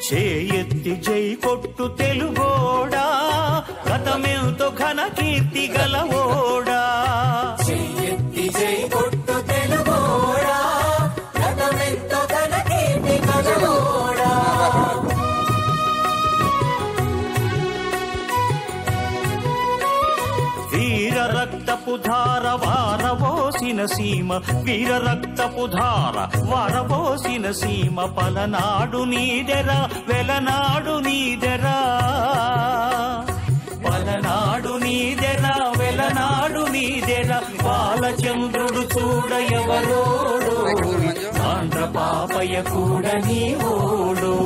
చేయెత్తి జై కొట్టు తెలుగోడా గతమెంతో ఘన కీర్తి గలవోడా చెయ్యెత్తి జై కొట్టు తెలుగోడా గతమెంతో ఘన కీర్తి కలవోడా వీర రక్తపు ధార వారవోసిన సీమ వీర రక్తపు ధార వారవోసిన సీమ పలనాడు నీదెరా వెలనాడు నీదెరా పలనాడు నీదెరా వెలనాడు నీదెరా బాలచంద్రుడు చూడ ఎవరోడు ఆంధ్ర పాపయ్య కూడా నీ ఓడు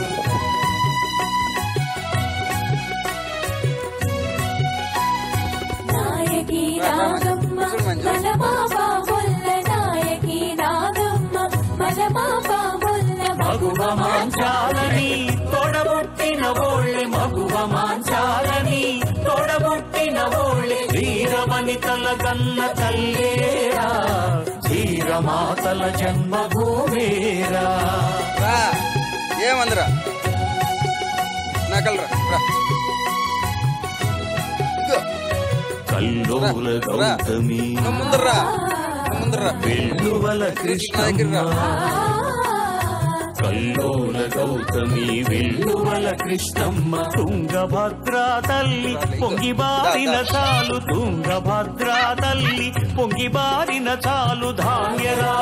నాయకి నాగమ్మ మన పాప బొల్ల నాయకి నాగమ్మ మన పాప బొల్ల మగువ మాంచాలని తోడబుట్టిన ఓళ్ళే మగువ మాంచాలని తోడబుట్టిన ఓళ్ళే వీరవనితల గన్న తల్లేరా ధీరమాతల జన్మభూమేరా రా ఏమందిరా నకలరా రా ఇదిగో, కల్లోల గౌతమి నువ్వు ముందర్రా నువ్వు ముందర్రా వెల్లువల కృష్ణమ్మ కల్లోల గౌతమి వెల్లువల కృష్ణమ్మ తుంగభద్ర తల్లి పొంగి బారిన చాలు తుంగభద్ర తల్లి పొంగి బారిన చాలు ధాన్యరా